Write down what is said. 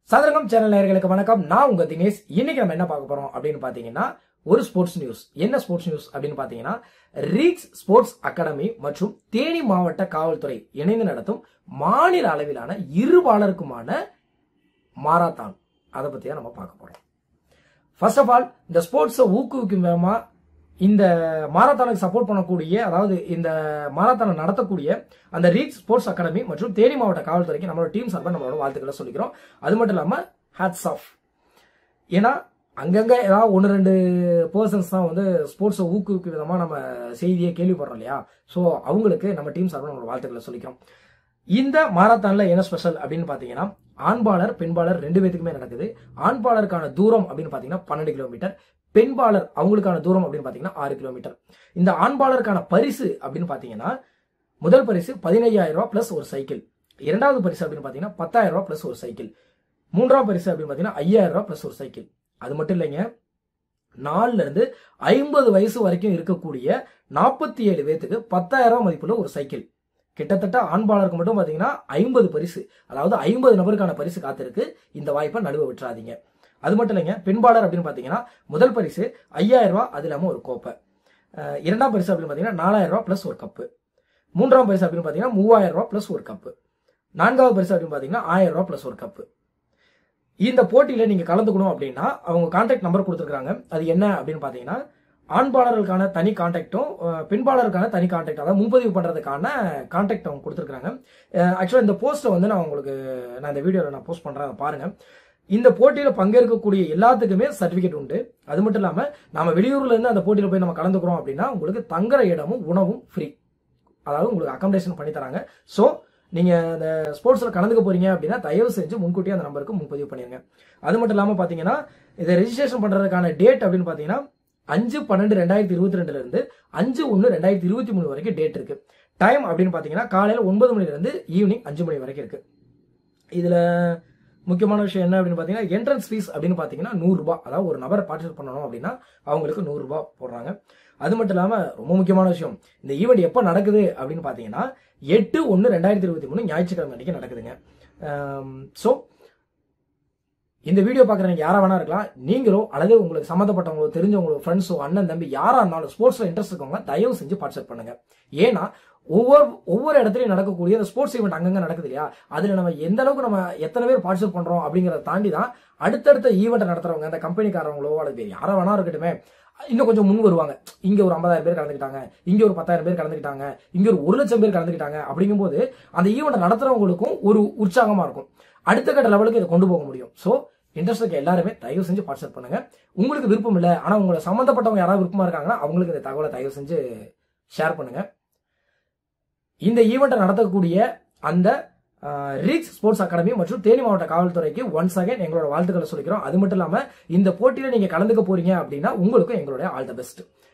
சதுரங்கம் சேனல் நேயர்களுக்கு வணக்கம் நான் உங்க தினேஷ் இன்னைக்கு நம்ம என்ன பார்க்க போறோம் அப்படின்னு பாத்தீங்கன்னா ஒரு ஸ்போர்ட்ஸ் நியூஸ் என்ன ஸ்போர்ட்ஸ் நியூஸ் அப்படின்னு பாத்தீங்கன்னா ரீக்ஸ் ஸ்போர்ட்ஸ் அகாடமி மற்றும் தேனி மாவட்ட காவல்துறை இணைந்து நடத்தும் மாநில அளவிலான இருபாலருக்குமான மாராத்தான் அதை பத்தி தான் நம்ம பார்க்க போறோம் ஃபர்ஸ்ட் ஆஃப் ஆல் இந்த ஸ்போர்ட்ஸை ஊக்குவிக்கும் விதமா இந்த மாரத்தானுக்கு சப்போர்ட் பண்ணக்கூடிய அதாவது இந்த மாரத்தானை நடத்தக்கூடிய அந்த ரீச் ஸ்போர்ட்ஸ் அகாடமி மற்றும் தேனி மாவட்ட காவல்துறைக்கு நம்மளோட டீம் சார்பாக நம்மளோட வாழ்த்துக்களை சொல்லிக்கிறோம் அது மட்டும் இல்லாமல் ஹேட்ஸ் ஆஃப் ஏன்னா அங்கங்க ஏதாவது ஒன்று ரெண்டு பர்சன்ஸ் தான் வந்து ஸ்போர்ட்ஸை ஊக்குவிக்கும் விதமாக நம்ம செய்தியை கேள்விப்படுறோம் இல்லையா ஸோ அவங்களுக்கு நம்ம டீம் சார்பாக நம்மளோட வாழ்த்துக்களை சொல்லிக்கிறோம் இந்த மாரத்தான்ல என்ன ஸ்பெஷல் அப்படின்னு பார்த்தீங்கன்னா ஆண்பாளர் பெண்பாளர் ரெண்டு பேத்துக்குமே நடக்குது ஆண்பாளருக்கான தூரம் அப்படின்னு பார்த்தீங்கன்னா பன்னெண்டு கிலோமீட்டர் பெண்பாளர் அவங்களுக்கான தூரம் அப்படின்னு பார்த்தீங்கன்னா ஆறு கிலோமீட்டர் இந்த ஆண்பாளருக்கான பரிசு அப்படின்னு பார்த்தீங்கன்னா முதல் பரிசு பதினையாயிரம் ரூபாய் பிளஸ் ஒரு சைக்கிள் இரண்டாவது பரிசு அப்படின்னு பார்த்தீங்கன்னா பத்தாயிரம் ரூபாய் பிளஸ் ஒரு சைக்கிள் மூன்றாம் பரிசு அப்படின்னு பார்த்தீங்கன்னா ஐயாயிரம் ரூபாய் பிளஸ் ஒரு சைக்கிள் அது மட்டும் இல்லைங்க நாலுல இருந்து ஐம்பது வயசு வரைக்கும் இருக்கக்கூடிய நாற்பத்தி ஏழு பேத்துக்கு பத்தாயிரம் ரூபாய் மதிப்புள்ள ஒரு சைக்கிள் கிட்டத்தட்ட ஆண்பாளருக்கு மட்டும் பார்த்தீங்கன்னா ஐம்பது பரிசு அதாவது ஐம்பது நபருக்கான பரிசு காத்திருக்கு இந்த வாய்ப்பை நடுவ விட்டுறாதீங்க அது மட்டும் இல்லைங்க பெண்பாளர் அப்படின்னு பார்த்தீங்கன்னா முதல் பரிசு ஐயாயிரம் ரூபாய் அது இல்லாமல் ஒரு கோப்பை அஹ் இரண்டாம் பரிசு அப்படின்னு பார்த்தீங்கன்னா நாலாயிரம் ரூபாய் ப்ளஸ் ஒரு கப்பு மூன்றாம் பரிசு அப்படின்னு பார்த்தீங்கன்னா மூவாயிரம் ரூபாய் ப்ளஸ் ஒரு கப்பு நான்காவது பரிசு அப்படின்னு பார்த்தீங்கன்னா ஆயிரம் ரூபாய் ப்ளஸ் ஒரு கப்பு இந்த போட்டியில நீங்க கலந்துக்கணும் அப்படின்னா அவங்க கான்டாக்ட் நம்பர் கொடுத்துருக்காங்க அது என்ன அப்படின்னு பார்த்தீங்கன்னா ஆண்பாளர்களுக்கான தனி கான்டாக்டும் பெண்பாளருக்கான தனி கான்டாக்ட் அதாவது முன்பதிவு பண்றதுக்கான கான்டாக்ட் அவங்க கொடுத்துருக்காங்க ஆக்சுவலாக இந்த போஸ்ட்டை வந்து நான் உங்களுக்கு நான் இந்த வீடியோவில் நான் போஸ்ட் பண்றேன் அதை பாருங்க இந்த போட்டியில பங்கேற்கக்கூடிய எல்லாத்துக்குமே சர்டிபிகேட் உண்டு அது மட்டும் இல்லாம நம்ம வெளியூர்ல இருந்து அந்த போட்டியில போய் நம்ம கலந்துக்கிறோம் அப்படின்னா உங்களுக்கு தங்குற இடமும் உணவும் ஃப்ரீ அதாவது உங்களுக்கு அகாமடேஷன் பண்ணி தராங்க ஸோ நீங்க அந்த ஸ்போர்ட்ஸ்ல கலந்துக்க போறீங்க அப்படின்னா தயவு செஞ்சு முன்கூட்டியே அந்த நம்பருக்கு முன்பதிவு பண்ணிருங்க அது மட்டும் இல்லாம பாத்தீங்கன்னா இதை ரெஜிஸ்ட்ரேஷன் பண்றதுக்கான டேட் அப்படின்னு பாத்தீங்கன்னா அஞ்சு பன்னெண்டு ரெண்டாயிரத்தி இருபத்தி ரெண்டுல இருந்து அஞ்சு ஒன்று ரெண்டாயிரத்தி இருபத்தி மூணு வரைக்கும் டேட் இருக்கு டைம் அப்படின்னு பாத்தீங்கன்னா காலையில ஒன்பது மணில இருந்து ஈவினிங் அஞ்சு மணி வரைக்கும் இருக்கு இதுல முக்கியமான விஷயம் என்ன அப்படின்னு பார்த்தீங்கன்னா என்ட்ரன்ஸ் ஃபீஸ் அப்படின்னு பார்த்தீங்கன்னா நூறுரூபா அதாவது ஒரு நபரை பார்ட்டிசிபேட் பண்ணணும் அப்படின்னா அவங்களுக்கு நூறுரூபா போடுறாங்க அது மட்டும் இல்லாமல் ரொம்ப முக்கியமான விஷயம் இந்த ஈவெண்ட் எப்போ நடக்குது அப்படின்னு பார்த்தீங்கன்னா எட்டு ஒன்று ரெண்டாயிரத்தி இருபத்தி மூணு ஞாயிற்றுக்கிழமை அன்றைக்கி நடக்குதுங்க ஸோ இந்த வீடியோ பார்க்குறவங்க யாரா வேணா இருக்கலாம் நீங்களோ அல்லது உங்களுக்கு சம்மந்தப்பட்டவங்களோ தெரிஞ்சவங்களோ ஃப்ரெண்ட்ஸோ அண்ணன் தம்பி யாரா இருந்தாலும் ஸ்போர்ட்ஸ்ல இன்ட்ரெஸ்ட் இருக்கவங்க தயவு செஞ்சு பார்ட்டிசிபேட் பண்ணுங்க ஏன்னா ஒவ்வொரு ஒவ்வொரு இடத்துலையும் நடக்கக்கூடிய அந்த ஸ்போர்ட்ஸ் ஈவெண்ட் அங்கங்க நடக்குது இல்லையா அதுல நம்ம எந்த அளவுக்கு நம்ம எத்தனை பேர் பார்ட்டிசிபேட் பண்றோம் அப்படிங்கறத தாண்டி தான் அடுத்தடுத்த ஈவெண்ட் நடத்துறவங்க அந்த கம்பெனிக்காரவங்களோ அல்லது பேர் யாரா வேணா இருக்கட்டுமே இன்னும் கொஞ்சம் முன் வருவாங்க இங்க ஒரு ஐம்பதாயிரம் பேர் கலந்துக்கிட்டாங்க இங்க ஒரு பத்தாயிரம் பேர் கலந்துக்கிட்டாங்க இங்க ஒரு ஒரு லட்சம் பேர் கலந்துக்கிட்டாங்க அப்படிங்கும்போது அந்த ஈவெண்ட் நடத்துறவங்களுக்கும் ஒரு உற்சாகமா இருக்கும் அடுத்த கட்ட லெவலுக்கு இதை கொண்டு போக முடியும் ஸோ இன்ட்ரெஸ்ட் இருக்க எல்லாருமே தயவு செஞ்சு பார்ட்டிசிபேட் பண்ணுங்க உங்களுக்கு விருப்பம் இல்லை ஆனா உங்களை சம்மந்தப்பட்டவங்க யாராவது விருப்பமா இருக்காங்கன்னா அவங்களுக்கு இந்த தகவலை தயவு செஞ்சு ஷேர் பண்ணுங்க இந்த ஈவெண்ட்டை நடத்தக்கூடிய அந்த ரீச் ஸ்போர்ட்ஸ் அகாடமி மற்றும் தேனி மாவட்ட காவல்துறைக்கு ஒன்ஸ் அகைன் எங்களோட வாழ்த்துக்களை சொல்லிக்கிறோம் அது மட்டும் இல்லாம இந்த போட்டியில நீங்க கலந்துக்க போறீங்க அப்படின்னா உங்களுக்கும் எங்களுடைய ஆல் த பெஸ்ட்